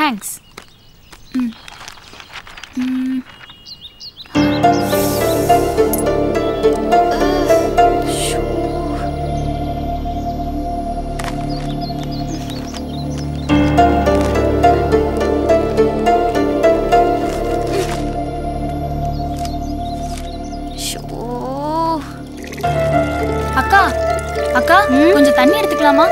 Thanks ம் ம் show. அக்கா அக்கா கொஞ்சம் தண்ணி எடுத்துக்கலாமா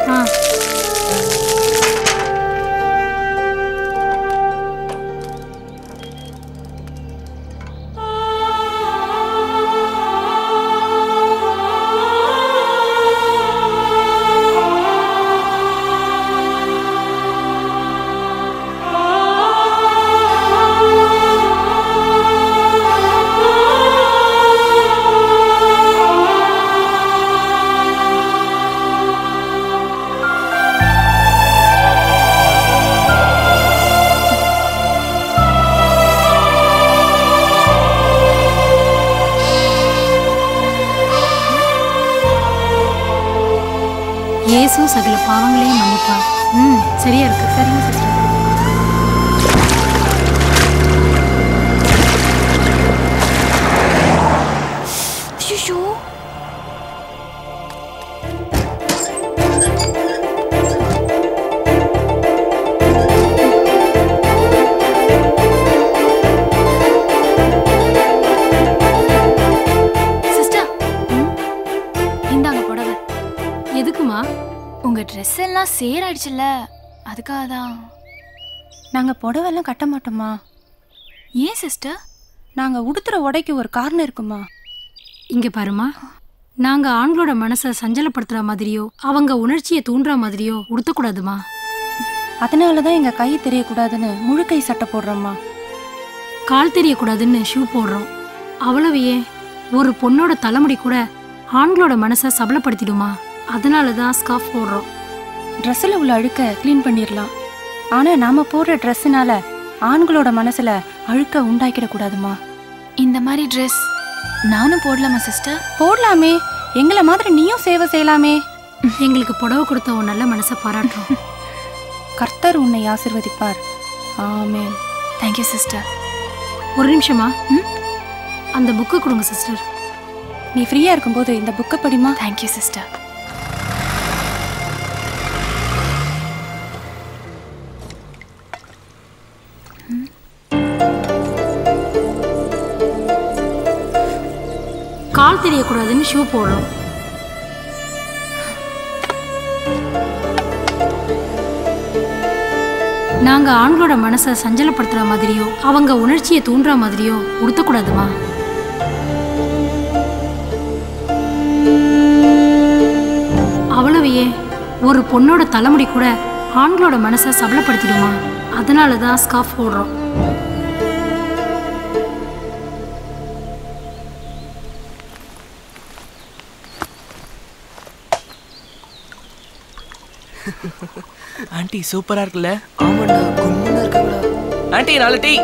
இயேசு சகல பாவங்களையும் மன்னிப்பார் ம் சரியா இருக்கு சரிங்க சிஸ்டர் ஐயோ சிஸ்டர் இந்தாங்க புடவை எதுக்குமா உங்க ட்ரெஸ் எல்லாம் சேராயிடுச்சுல்ல அதுக்காக தான் நாங்க புடவெல்லாம் கட்ட மாட்டோமா ஏன் சிஸ்டர் நாங்க உடுத்துற உடைக்கு ஒரு காரணம் இருக்குமா இங்க பாருமா நாங்க ஆண்களோட மனசை சஞ்சலப்படுத்துற மாதிரியோ அவங்க உணர்ச்சியை தூண்டுற மாதிரியோ உடுத்தக்கூடாதுமா அதனாலதான் எங்க கை தெரியக்கூடாதுன்னு முழு கை சட்டை போடுறோம்மா கால் தெரியக்கூடாதுன்னு ஷூ போடுறோம் அவ்வளவு ஏன் ஒரு பொண்ணோட தலைமுடி கூட ஆண்களோட மனசை சபலப்படுத்திடுமா அதனால தான் ஸ்கார்ஃப் போடுறோம் ட்ரெஸ்ஸில் உள்ள அழுக்க க்ளீன் பண்ணிடலாம் ஆனா நாம போடுற ட்ரெஸ்ஸுனால ஆண்களோட மனசுல அழுக்க உண்டாக்கிடக்கூடாதுமா இந்த மாதிரி ட்ரெஸ் நானும் போடலாமா சிஸ்டர் போடலாமே எங்களை மாதிரி நீயும் சேவை செய்யலாமே எங்களுக்கு புடவை கொடுத்த உன் நல்ல மனசை பாராட்டுறோம் கர்த்தர் உன்னை ஆசிர்வதிப்பார் ஆமென் தேங்க்யூ சிஸ்டர் ஒரு நிமிஷமா ம்? அந்த புக்கு கொடுங்க சிஸ்டர் நீ ஃப்ரீயா இருக்கும்போது இந்த புக்கை படிமா தேங்க்யூ சிஸ்டர் கால் தெரியக்கூடாதுன்னு ஷூ போடுறோம் நாங்க ஆண்களோட மனசை சஞ்சலப்படுத்துற மாதிரியோ அவங்க உணர்ச்சியை தூண்டுற மாதிரியோ உடுத்தக்கூடாதுமா அவ்வளவு ஏன் ஒரு பொண்ணோட தலைமுடி கூட ஆண்களோட மனசை சபலப்படுத்திடுமா அதனால தான் ஸ்கார்ஃப் போடுறோம் ஆண்டி சூப்பரா இருக்குல்ல ஆமாண்டா கும்முன்னு இருக்காங்களா ஆண்டி நாலு டீ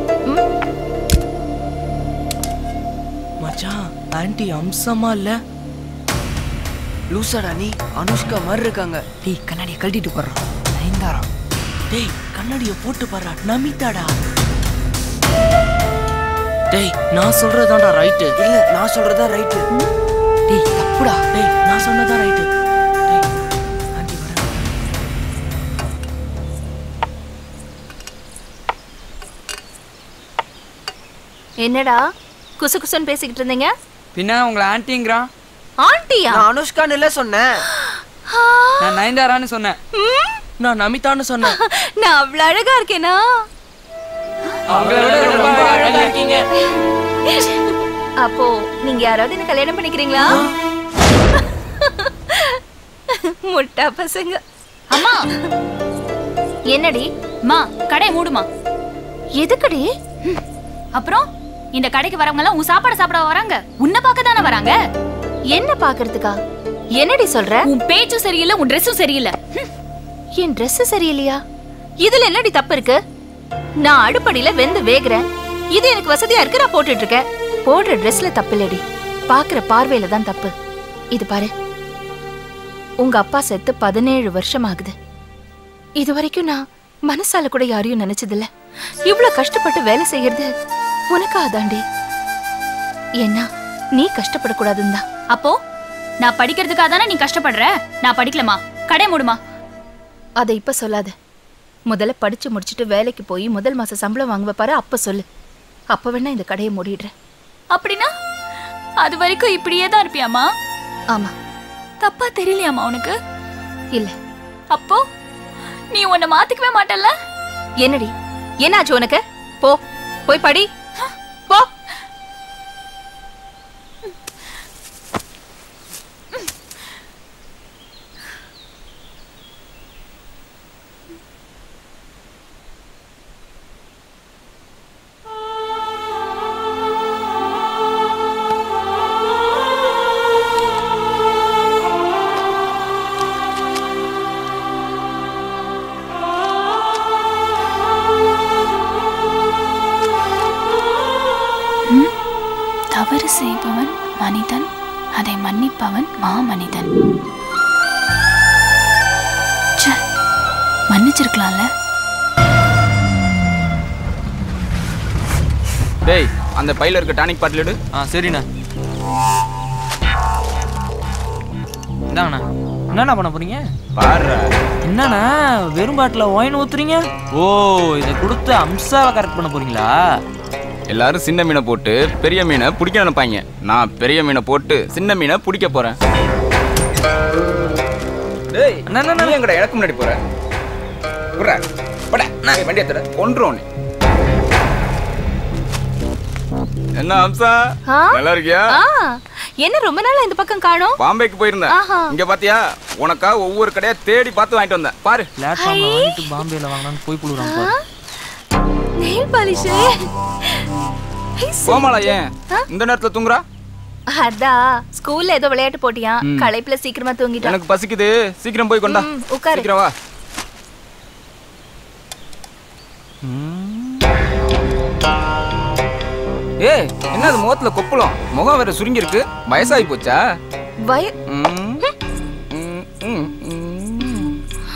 மச்சான் ஆண்டி அம்சமா இல்ல லூசாடா நீ அனுஷ்கா மாதிரி இருக்காங்க டேய் கண்ணாடியை கழட்டிட்டு போடுறான் நயன்தாரா டேய் கண்ணாடிய போட்டு பாரு நமிதாடா டேய் நான் சொல்றதுதான்டா ரைட்டு இல்ல நான் சொல்றதா ரைட்டு டேய் தப்புடா டேய் நான் சொன்னதான் ரைட்டு டேய் ஆண்டி வர என்னடா குசு குசுன்னு பேசிக்கிட்டு இருந்தீங்க பின்ன உங்களை ஆன்ட்டிங்கிறான் ஆண்டியா நான் அனுஷ்கான்னு இல்ல சொன்னேன் நான் நயன்தாரான்னு சொன்னேன் நான் நமிதான்னு சொன்னேன் நான் அவ்வளவு அழகா இருக்கேனா அவங்கள விட ரொம்ப அழகா இருக்கீங்க அப்போ நீங்க யாராவது என்ன கல்யாணம் பண்ணிக்கிறீங்களா முட்டா பசங்க அம்மா என்னடி அம்மா கடை மூடுமா எதுக்குடி அப்புறம் இந்த கடைக்கு வரவங்க எல்லாம் உன் சாப்பாடு சாப்பிட வராங்க உன்னை பார்க்க தானே வராங்க என்ன பாக்குறதுக்கா என்னடி சொல்ற உன் பேச்சும் சரியில்லை உன் ட்ரெஸ்ஸும் சரியில்லை ஹம். என் Dress சரியில்லையா இதுல என்னடி தப்பு இருக்கு நான் அடுப்படியில வெந்து வேகுறேன் இது எனக்கு வசதியா இருக்கு நான் போட்டுட்டு இருக்கேன் போடுற Dressல தப்பு இல்லடி பாக்குற பார்வையில தான் தப்பு இது பாரு உங்க அப்பா செத்து பதினேழு வருஷம் ஆகுது இது வரைக்கும் நான் மனசால கூட யாரையும் நினைச்சதில்ல இவ்ளோ கஷ்டப்பட்டு வேலை செய்யறது உனக்கு அதாண்டி ஏன்னா நீ கஷ்டப்படக்கூடாதுன்னு தான் அப்போ நான் படிக்கிறதுக்காக தானே நீ கஷ்டப்படுற நான் படிக்கலமா கடை மூடுமா அதை இப்ப சொல்லாத முதல்ல படிச்சு முடிச்சிட்டு வேலைக்கு போய் முதல் மாச சம்பளம் வாங்குவ பாரு அப்ப சொல்லு அப்ப வேணா இந்த கடையை மூடிடுறேன் அப்படின்னா அது வரைக்கும் இப்படியே தான் இருப்பியாமா ஆமா தப்பா தெரியலையாமா உனக்கு இல்ல அப்போ நீ உன்னை மாத்திக்கவே மாட்டல்ல என்னடி என்னாச்சு உனக்கு போ போய் படி போ தவறு செய்பவன் மனிதன் அதை மன்னிப்பவன் மாமனிதன் ச்சே, மன்னிச்சிருக்கலாம்ல டேய் அந்த பையில இருக்க டானிக் பாட்டில் எடு ஆ சரிண்ணா இந்தாங்கண்ணா என்னண்ணா பண்ண போறீங்க பாரு என்னண்ணா வெறும் பாட்டில் ஒயின் ஊத்துறீங்க ஓ இதை கொடுத்து அம்சாவை கரெக்ட் பண்ண போறீங்களா எல்லாரும் சின்ன மீனை போட்டு பெரிய மீனை பிடிக்க நினைப்பாங்க நான் பெரிய மீனை போட்டு சின்ன மீனை பிடிக்க போறேன் டேய் அண்ணா, அண்ணா, நீ எங்கடா எனக்கு முன்னாடி போற புறா பட நான் வண்டி எடுத்துட கொன்றுவோம் என்ன அம்சா ஆ? நல்லா இருக்கியா ஆ என்ன ரொம்ப நாளா இந்த பக்கம் காணோம் பாம்பேக்கு போயிருந்தேன் ஆஹா. இங்க பாத்தியா உனக்கா ஒவ்வொரு கடையா தேடி பார்த்து வாங்கிட்டு வந்தேன் பாரு பிளாட்ஃபார்ம்ல வாங்கிட்டு பாம்பேல வாங்கினான்னு போய் புழுறான் பாரு நெயில் பாலிஷ் கோமாளா ஏன் இந்த நேரத்துல தூங்குறா அதான் ஸ்கூல்ல ஏதோ விளையாட்டு போட்டியா ம். களைப்புல சீக்கிரமா தூங்கிட்டான் எனக்கு பசிக்குது சீக்கிரம் போய் கொண்டா ம், உட்காரு. சீக்கிரம் வா ஏய் என்னது முகத்துல கொப்பளம் முகம் வேற சுருங்கி இருக்கு வயசாகி போச்சா வய ம், ம், ம், ம்.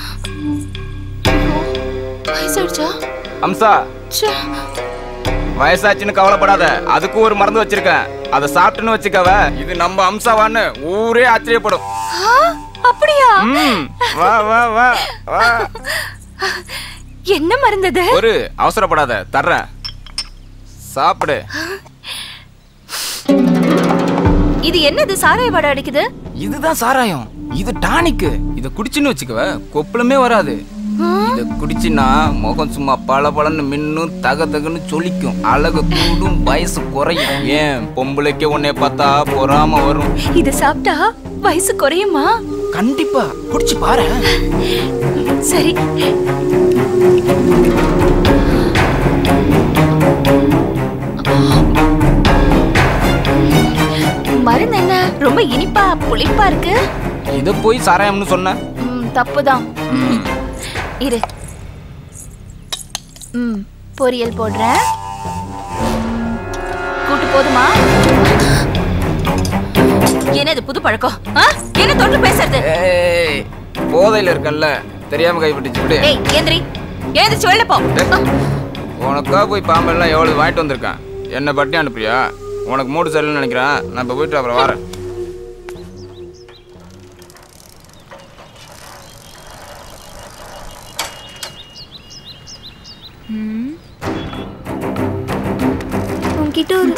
வயசாயிடுச்சா அம்சா ச்சே. வயசாச்சுன்னு கவலைப்படாத அதுக்கும் ஒரு மருந்து வச்சிருக்கேன் அதை சாப்பிட்டுன்னு வச்சுக்கவ இது நம்ம அம்சாவான்னு ஊரே ஆச்சரியப்படும் ஆ, அப்படியா ம், வா வா வா வா என்ன மருந்தது ஒரு அவசரப்படாத தர்றேன் சாப்பிடு இது என்னது சாராய வாடை அடிக்குது இதுதான் சாராயம் இது டானிக்கு இத குடிச்சுன்னு வச்சுக்கவ கொப்பளமே வராது இத குடிச்சின்னா முகம் சும்மா பல பலன்னு மின்னும் தக தகன்னு சொலிக்கும் அழகு கூடும் வயசு குறையும் ஏன் பொம்பளைக்கு உன்னை பார்த்தா பொறாம வரும் இது சாப்பிட்டா வயசு குறையுமா கண்டிப்பா குடிச்சு பாரு சரி மருந்து என்ன ரொம்ப இனிப்பா புளிப்பா இருக்கு இத போய் சாராயம்னு சொன்ன ம், தப்புதான் இரு ம் பொரியல் போடுறேன் கூட்டு போதுமா என்னது புது பழக்கம் ஆ? என்ன தொட்டு பேசுறது ஏய் போதையில இருக்கல்ல தெரியாம கைப்பட்டுச்சு விடு ஏய் ஏந்திரி ஏந்திரிச்சு வெளில போ உனக்கா போய் பாம்பெல்லாம் எவ்வளவு வாங்கிட்டு வந்திருக்கேன் என்ன பட்டி அனுப்புறியா உனக்கு மூடு சரியில்லைன்னு நினைக்கிறேன் நான் இப்போ போயிட்டு அப்புறம் வரேன் உன்கிட்ட ஒரு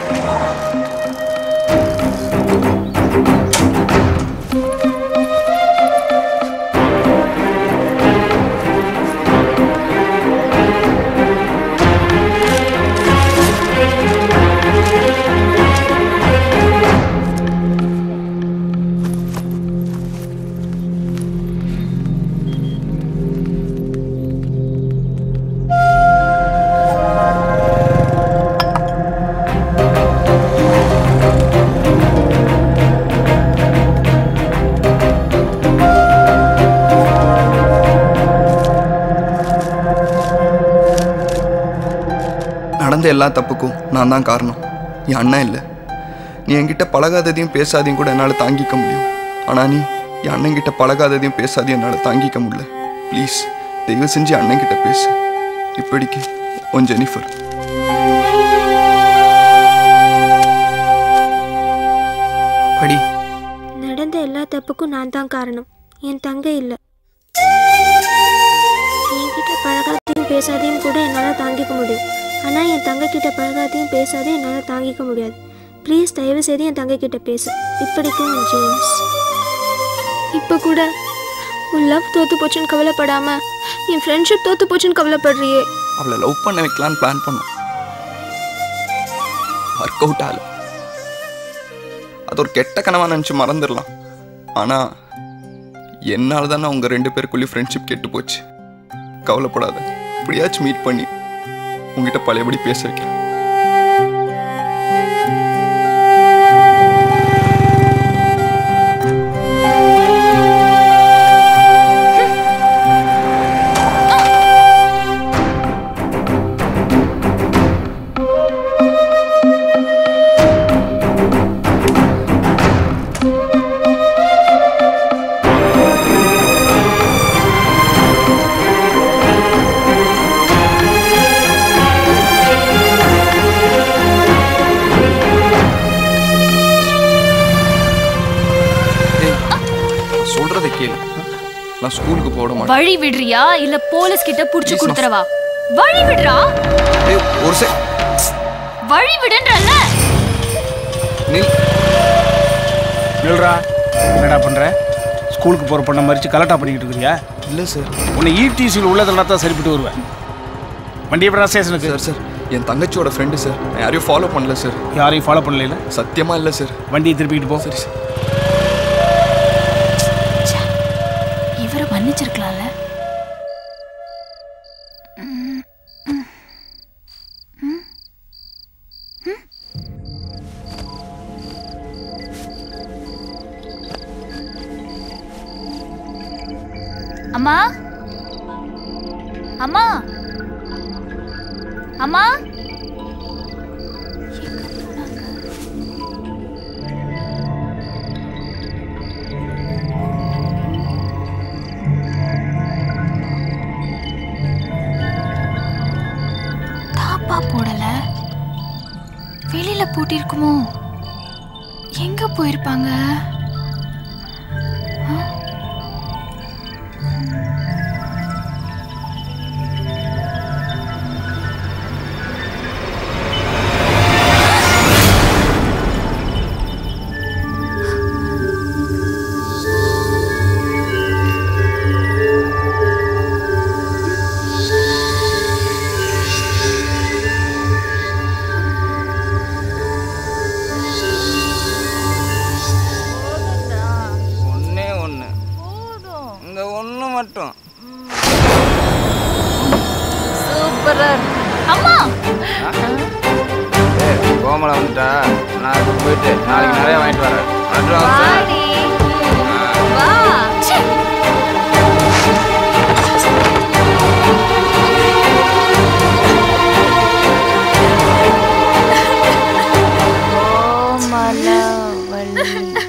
நடந்த எல்லா தப்புக்கும் நான் தான் காரணம் என் அண்ணன் இல்லை நீ என்கிட்ட பழகாததையும் பேசாதையும் கூட என்னால் தாங்கிக்க முடியும் ஆனால் நீ என் அண்ணன்கிட்ட பழகாததையும் பேசாதையும் என்னால் தாங்கிக்க முடியல ப்ளீஸ் தயவு செஞ்சு அண்ணன் கிட்ட பேசு இப்படிக்கு உன் ஜெனிஃபர் படி நடந்த எல்லா தப்புக்கும் நான் தான் காரணம் என் தங்கை இல்லை என்கிட்ட பழகாதையும் பேசாதையும் கூட என்னால் தாங்கிக்க முடியும் ஆனால் என் தங்கை கிட்ட பழகாதையும் பேசாதையும் என்னால் தாங்கிக்க முடியாது ப்ளீஸ் தயவு செய்து என் தங்கை கிட்ட பேசு இப்படிக்கும் என் ஜேம்ஸ் இப்போ கூட உன் லவ் தோத்து போச்சுன்னு கவலைப்படாம என் ஃப்ரெண்ட்ஷிப் தோத்து போச்சுன்னு கவலைப்படுறியே அவளை லவ் பண்ண வைக்கலான்னு பிளான் பண்ணோம் ஒர்க் அவுட் ஆகல அது ஒரு கெட்ட கனவா நினச்சி மறந்துடலாம் ஆனால் என்னால் தானே உங்கள் ரெண்டு பேருக்குள்ளேயும் ஃப்ரெண்ட்ஷிப் கெட்டு போச்சு கவலைப்படாத இப்படியாச்சும் மீட் பண்ணி உங்ககிட்ட பழையபடி பேச வைக்கிறேன் ஏய், நான் சொல்றதை கேளு நான் ஸ்கூலுக்கு போட மாட்டேன் வழி விடுறியா இல்ல போலீஸ் கிட்ட புடிச்சு Please, நான்- கொடுத்துறவா வழி விடுறா ஏய், ஒரு செக் வழி விடுன்றல்ல நில் நில்றா என்னடா பண்ற ஸ்கூலுக்கு போற பொண்ணை மறிச்சு கலட்டா பண்ணிக்கிட்டு இருக்கிறியா இல்லை சார் உன்னை ஈடிசியில் உள்ளதெல்லாம் தான் சரிப்பட்டு வருவேன் வண்டி எப்படா ஸ்டேஷனுக்கு சார் சார் என் தங்கச்சியோட ஃப்ரெண்டு சார் நான் யாரையும் ஃபாலோ பண்ணல சார் யாரையும் ஃபாலோ பண்ணல சத்தியமா இல்லை சார் வண்டியை திருப்பிக்கிட்டு போ சரி சார் இவரை மன்னிச்சிருக்கலாம்ல அம்மா அம்மா அம்மா தாப்பா போடல வெளியில பூட்டிருக்குமோ எங்க போயிருப்பாங்க ஆ? ஒன்னே ஒன்று இந்த ஒன்று மட்டும் சூப்பரா இருக்கு. அம்மா ஏய், கோமலை வந்துட்டா நான் இப்ப போயிட்டு நாளைக்கு நிறைய வாங்கிட்டு வரேன் வந்துட்டு வாங்க சார். வாடி. வா கோமலவள்ளி.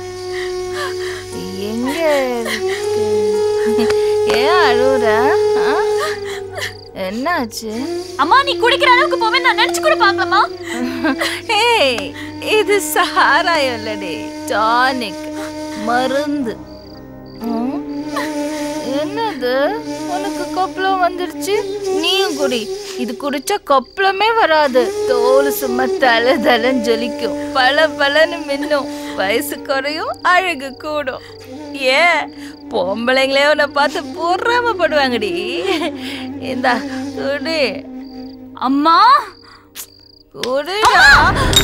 எங்க இருக்கு? ஏன் அழுவுற ஆ? என்னாச்சு அம்மா நீ குடிக்கிற அளவுக்கு போவே நான் நினைச்சு கூட பார்க்கலாமா ஏய் இது சாராயம் இல்லடி டானிக் மருந்து ம்? என்னது உனக்கு கொப்பளம் வந்துருச்சு நீயும் குடி இது குடிச்சா கொப்பளமே வராது தோல் சும்மா தலை தலைன்னு ஜொலிக்கும் பல பலன்னு மின்னும் வயசு குறையும் அழகு கூடும் ஏன் பொம்பளைங்களே உன்னை பார்த்து பொறாமப்படுவாங்கடி இந்தா குடி அம்மா குடிடா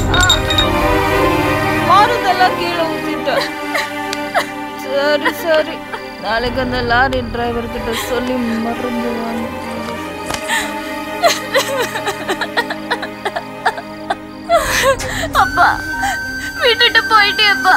மருந்தெல்லாம் கீழே ஊத்திட்டேன் சரி சரி நாளைக்கு அந்த லாரி டிரைவர் கிட்ட சொல்லி மருந்து வாங்கி அப்பா விட்டுட்டு போயிட்டேப்பா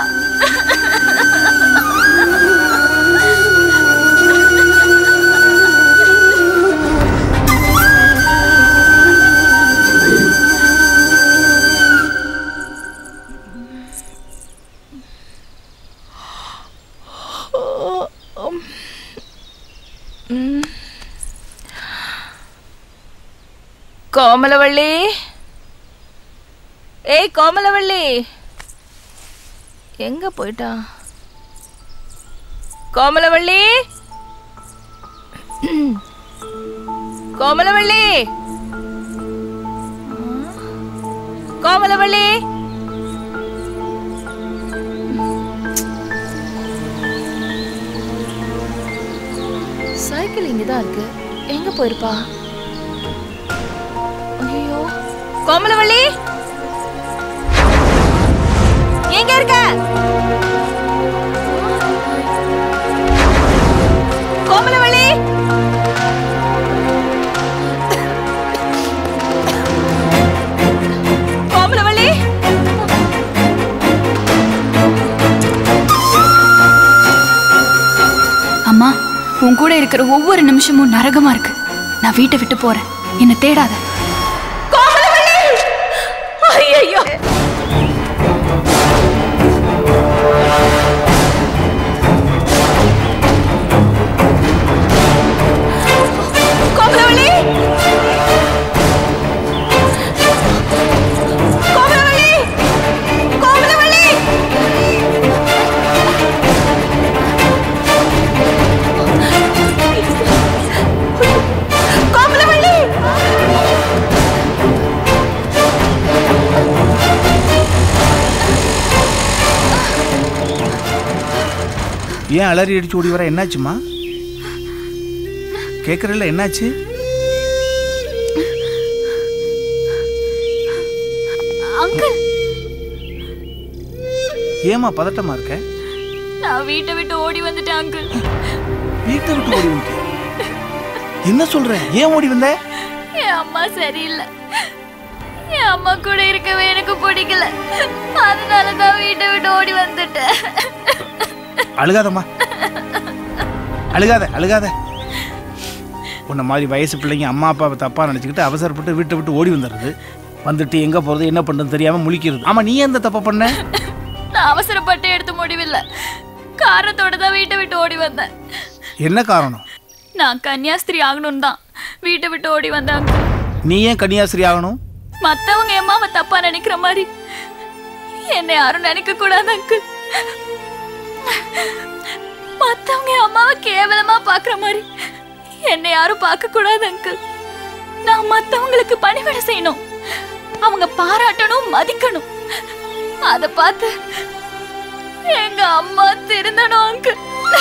கோமலவள்ளி ஏய் கோமலவள்ளி எங்க போயிட்டா கோமலவள்ளி கோமலவள்ளி கோமலவள்ளி சைக்கிள் இங்கதான் இருக்கு எங்க போயிருப்பா ஐயோ கோமலவள்ளி எங்க இருக்க கோமலவள்ளி கோமலவள்ளி அம்மா உன் கூட இருக்கிற ஒவ்வொரு நிமிஷமும் நரகமா இருக்கு நான் வீட்டை விட்டு போறேன் என்னை தேடாத கோமலவள்ளி ஐயோ கோமலவள்ளி கோமலவள்ளி கோமலவள்ளி கோமலவள்ளி ஏன் அலறி அடிச்சு ஓடி வர என்னாச்சுமா கேட்குறல என்னாச்சு அங்கிள் ஏமா பதட்டமா இருக்க நான் வீட்டை விட்டு ஓடி வந்துட்டேன் அங்கிள் வீட்டை விட்டு ஓடி வந்து என்ன சொல்ற ஏன் ஓடி வந்த என் அம்மா சரியில்லை என் அம்மா கூட இருக்கவே எனக்கு பிடிக்கல அதனால தான் வீட்டை விட்டு ஓடி வந்துட்டேன் அழுகாதம்மா அழுகாத அழுகாத உன்னை மாதிரி வயசு பிள்ளைங்க அம்மா அப்பாவை தப்பாக நினச்சிக்கிட்டு அவசரப்பட்டு வீட்டை விட்டு ஓடி வந்துடுறது வந்துட்டு எங்கே போகிறது என்ன பண்ணுறது தெரியாமல் முழிக்கிறது ஆமாம் நீ எந்த தப்பை பண்ண நான் அவசரப்பட்டு எடுத்த முடிவில்லை காரணத்தோட தான் வீட்டை விட்டு ஓடி வந்தேன் என்ன காரணம் நான் கன்னியாஸ்திரி ஆகணும் தான் வீட்டை விட்டு ஓடி வந்தாங்க நீ ஏன் கன்னியாஸ்திரி ஆகணும் மத்தவங்க என் அம்மாவை தப்பா நினைக்கிற மாதிரி என்னை யாரும் நினைக்க கூடாது அங்கிள் மத்தவங்க என் அம்மாவை கேவலமா பாக்குற மாதிரி என்னை யாரும் பார்க்க கூடாது அங்கிள் நான் மத்தவங்களுக்கு பணிவிட செய்யணும் அவங்க பாராட்டணும் மதிக்கணும் அத பார்த்து எங்க அம்மா திருந்தணும் அங்கிள்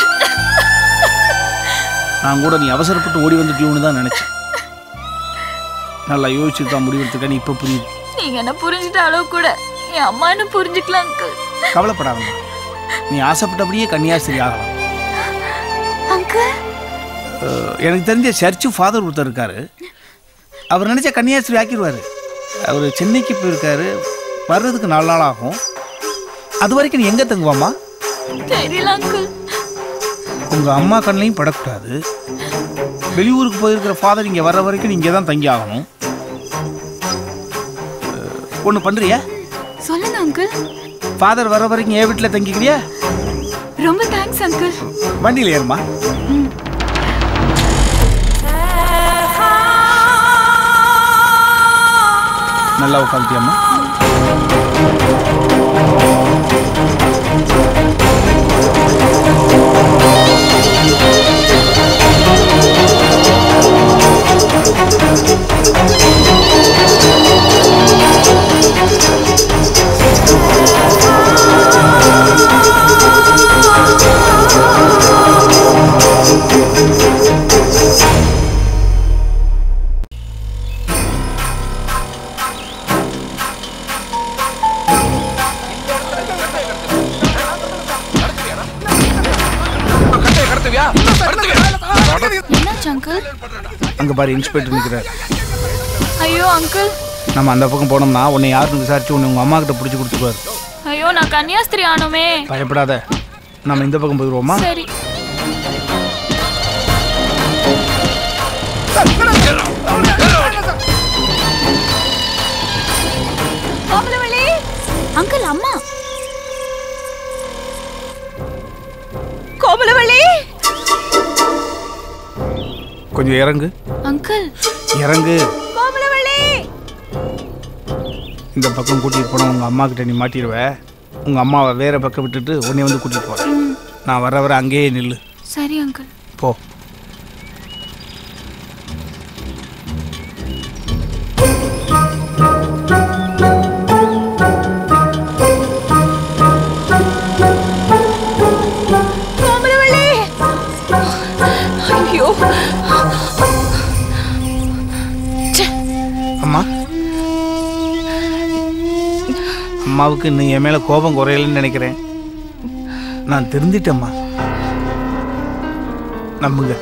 நான் கூட நீ அவசரப்பட்டு ஓடி வந்துட்டியோன்னு தான் நினச்சேன் நல்லா யோசிச்சு தான் முடிவெடுத்துக்க நீ இப்போ புரியுது நீங்க என்ன புரிஞ்சுட்ட அளவு கூட என் அம்மா என்ன புரிஞ்சுக்கலாம் அங்கிள் கவலைப்படாதம்மா நீ ஆசைப்பட்டபடியே கன்னியாஸ்திரி ஆகலாம் அங்கிள் அஹ், எனக்கு தெரிஞ்ச சர்ச்சு ஃபாதர் ஒருத்தர் இருக்காரு அவர் நினச்சா கன்னியாஸ்திரி ஆக்கிடுவார் அவர் சென்னைக்கு போயிருக்காரு வர்றதுக்கு நாலு நாள் ஆகும் அது வரைக்கும் நீ எங்கே தங்குவாம்மா தெரியல அங்கிள் உங்கள் அம்மா கண்ணையும் படக்கூடாது வெளியூருக்கு போயிருக்கிற ஃபாதர் இங்கே வர்ற வரைக்கும் நீங்கள் தான் தங்கி ஆகணும் ஒன்று பண்ணுறியா சொல்லுங்க அங்கிள் ஃபாதர் வர்ற வரைக்கும் என் வீட்டில் தங்கிக்கிறியா ரொம்ப தேங்க்ஸ் அங்கிள் வண்டியில் ஏறுமா நல்லா உட்காந்துட்டியம்மா என்னாச்சு அங்கிள் அங்கே பாரு இன்ஸ்பெக்டர் நிற்கிறார் ஐயோ அங்கிள் நம்ம அந்த பக்கம் போனோம்னா உன்னை யாருன்னு விசாரிச்சு உன்னை உங்கள் அம்மா கிட்ட பிடிச்சி கொடுத்துருவாரு ஐயோ நான் கன்னியாஸ்திரி ஆனோமே பயப்படாத நம்ம இந்த பக்கம் போயிடுவோமா சரி கோமலவள்ளி அங்கிள் அம்மா கோமலவள்ளி கொஞ்சம் இறங்கு அங்கிள் இறங்கு கோமலவள்ளி இந்த பக்கம் கூட்டிகிட்டு போனால் உங்கள் அம்மா கிட்ட நீ மாட்டிடுவ உங்கள் அம்மாவை வேற பக்கம் விட்டுட்டு உன்னை வந்து கூட்டிகிட்டு போகிறேன் நான் வர வர அங்கேயே நில்லு சரி அங்கிள் போ கோமலவள்ளி ஐயோ அம்மா அம்மாவுக்கு இன்னும் என் மேலே கோபம் குறையலன்னு நினைக்கிறேன் நான் திருந்திட்டேம்மா நம்புங்க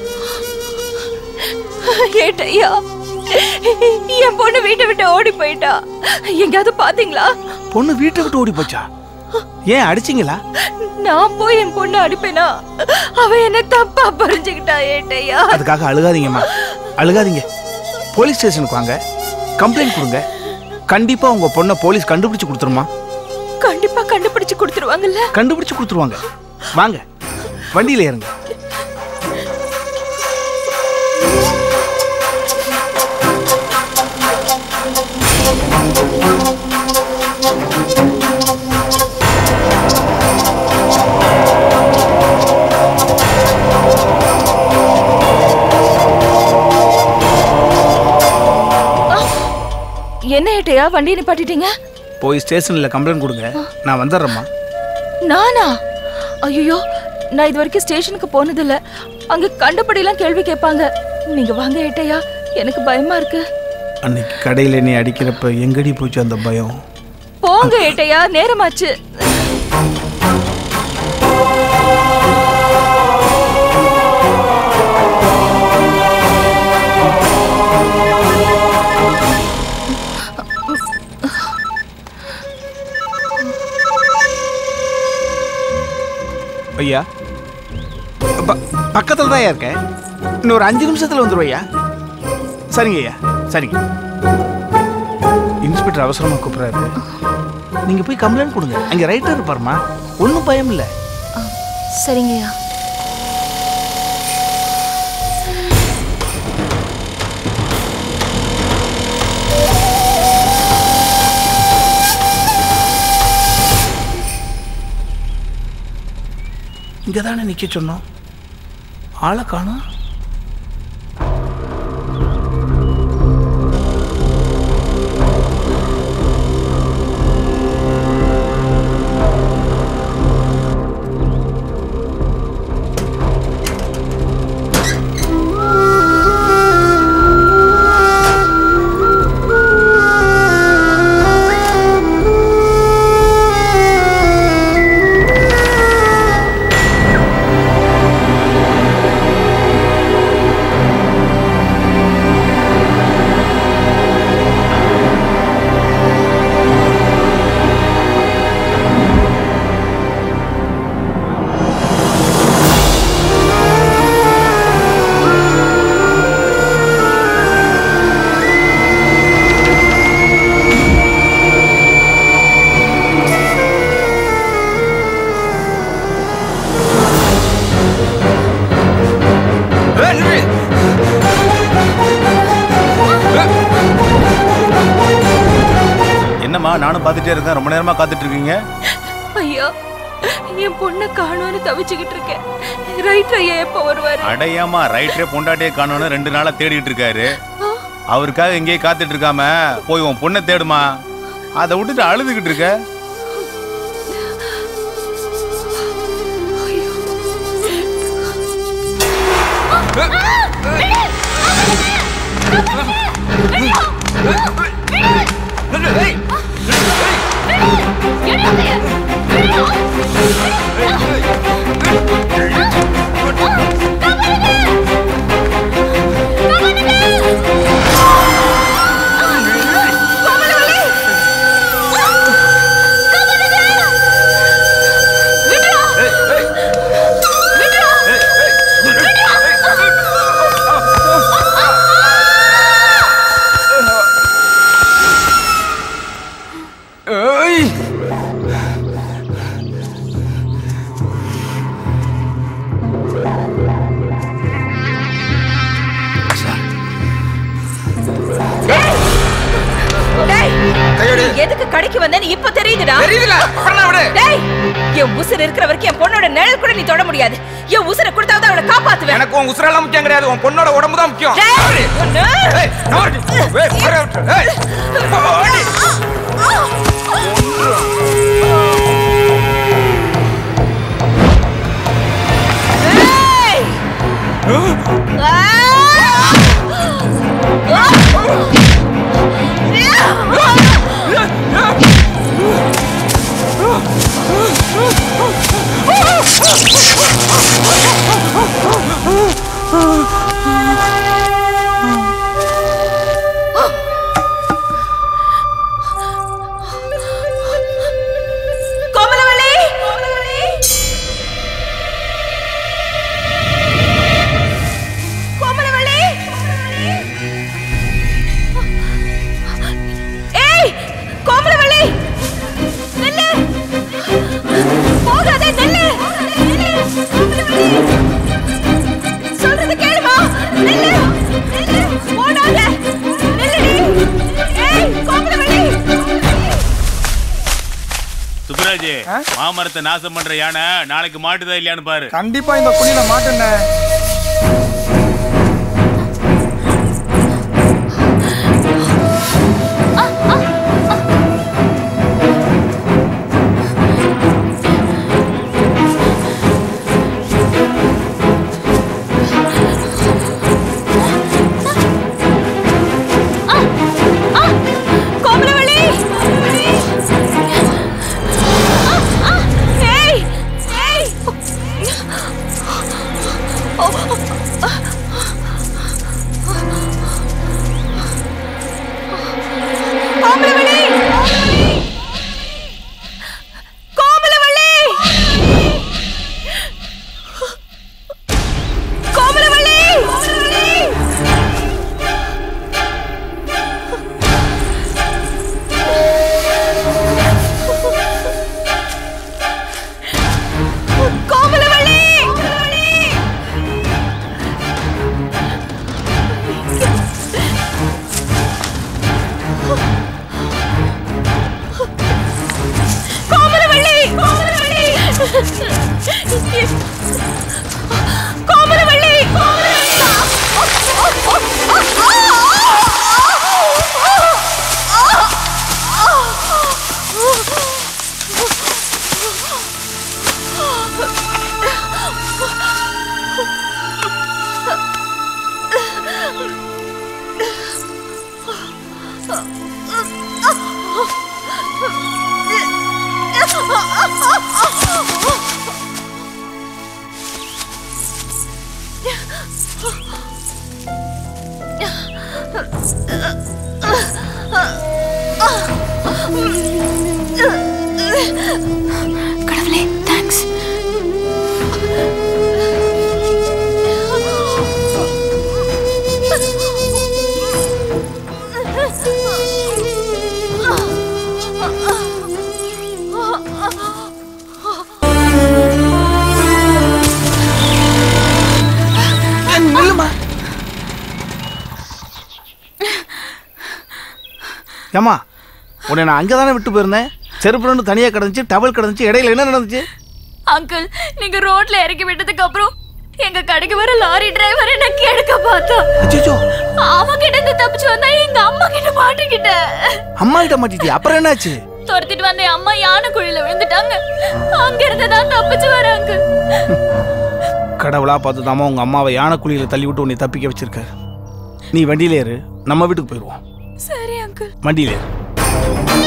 ஏட்டையா என் பொண்ணு வீட்டை விட்டு ஓடி போயிட்டா எங்கேயாவது பாத்தீங்களா பொண்ணு வீட்டை விட்டு ஓடி போச்சா ஏன் அடிச்சிங்களா நான் போய் என் பொண்ணு அடிப்பேனா அவ என்ன தப்பா புரிஞ்சுக்கிட்டா ஏட்டையா அதுக்காக அழுகாதீங்கம்மா அழுகாதீங்க போலீஸ் ஸ்டேஷனுக்கு வாங்க கம்ப்ளைண்ட் கொடுங்க கண்டிப்பா உங்க பொண்ணை போலீஸ் கண்டுபிடிச்சு கொடுத்துருமா கண்டிப்பா கண்டுபிடிச்சு கொடுத்துருவாங்கல்ல கண்டுபிடிச்சு கொடுத்துருவாங்க வாங்க வண்டியில ஏறுங்க என்ன ஏட்டையா வண்டியை நிப்பாட்டிட்டீங்க போய் ஸ்டேஷன்ல கம்ப்ளைண்ட் கொடுங்க நான் வந்துடுறேம்மா நானா ஐயோ நான் இது வரைக்கும் ஸ்டேஷனுக்கு போனதில்ல அங்க கண்டபடியெல்லாம் கேள்வி கேட்பாங்க நீங்க வாங்க ஏட்டையா எனக்கு பயமா இருக்கு அன்னைக்கு கடையில் நீ அடிக்கிறப்ப எங்கடி போச்சு அந்த பயம் போங்க ஏட்டையா நேரமாச்சு ஐயா ப- பக்கத்துல தான் இருக்கேன் இன்னும் ஒரு அஞ்சு நிமிஷத்துல வந்துடும் ஐயா சரிங்க ஐயா சரிங்க இன்ஸ்பெக்டர் அவசரமா கூப்பிடுறாரு நீங்க போய் கம்ப்ளைண்ட் கொடுங்க அங்க ரைட்டர் இருப்பாருமா ஒன்றும் பயம் இல்லை சரிங்கய்யா இங்க தானே நிக்க சொன்னோம் ஆளை காணோம் என்னம்மா நானும் பார்த்துட்டே இருக்கேன் ரொம்ப நேரமா காத்துட்டு இருக்கீங்க ஐயா என் பொண்ணை காணோன்னு தவிச்சுக்கிட்டு இருக்கேன் ரைட் ஐயா எப்போ வருவாரு அடையாமா ரைட்டரே பொண்டாட்டியே காணோன்னு ரெண்டு நாளா தேடிட்டு இருக்காரு அவருக்காக எங்கேயே காத்துட்டு இருக்காம போய் உன் பொண்ணை தேடுமா அதை விட்டுட்டு அழுதுகிட்டு இருக்க விடுடா கடைக்கு வந்தேன்னு இப்ப தெரியுதுடா தெரியுதுல அப்புறம் நான் விடு டேய் என் உசுர் இருக்கிற வரைக்கும் என் பொண்ணோட நிழல் கூட நீ தொட முடியாது என் உசுரை கொடுத்தாவது அவளை காப்பாத்துவேன் எனக்கு உன் உசுரெல்லாம் முக்கியம் கிடையாது உன் பொண்ணோட உடம்பு தான் முக்கியம் டேய், ஒண்ணு. ஏய், நவரு. ஏய், வர விட்டு. ஏய், ஓடி. ஏய்! கோமலவள்ளி கோமலவள்ளி ஏய் கோமலவள்ளி நில்லு போகாதே நில்லு நில்லு கோமலவள்ளி சொல்றது கேளுமா நில்லு நில்லு போடாத நில்லுடி ஏய் கோமலவள்ளி சுப்ராஜ் மாமரத்தை நாசம் பண்ற யானை நாளைக்கு மாட்டுதா இல்லையான்னு பாரு கண்டிப்பா இந்த குழியில மாட்டேன்ன கோமலவள்ளி ஏய் ஏய் கோமலவள்ளி கோமலவள்ளி கோமலவள்ளி கோமலவள்ளி கோமலவள்ளி கோமலவள்ளி கோமலவள்ளி கடவுளே தேங்க்ஸ் நில்லுமா ஏம்மா உன்னை நான் அங்கே தானே விட்டு போயிருந்தேன் செருப்பு ரெண்டு தனியாக கிடந்துச்சு டபுள் கிடந்துச்சு இடையில என்ன நடந்துச்சு அங்கிள் நீங்க ரோட்ல இறக்கி விட்டதுக்கு அப்புறம் எங்க கடைக்கு வர லாரி டிரைவர் என்ன கேட்க பார்த்தா அச்சோ அவன் கிட்ட இருந்து தப்பிச்சு வந்தா எங்க அம்மா கிட்ட மாட்டிக்கிட்டேன் அம்மா கிட்ட மாட்டிட்டி அப்புறம் என்னாச்சு துரத்திட்டு வந்த என் அம்மா யானை குழியில விழுந்துட்டாங்க அங்க இருந்து தான் தப்பிச்சு வர அங்கிள் கடவுளா பார்த்து தாமா உங்க அம்மாவை யானை குழியில தள்ளி விட்டு உன்னை தப்பிக்க வச்சிருக்காரு நீ வண்டியில ஏறு நம்ம வீட்டுக்கு போயிடுவோம் சரி அங்கிள் வண்டியில ஏறு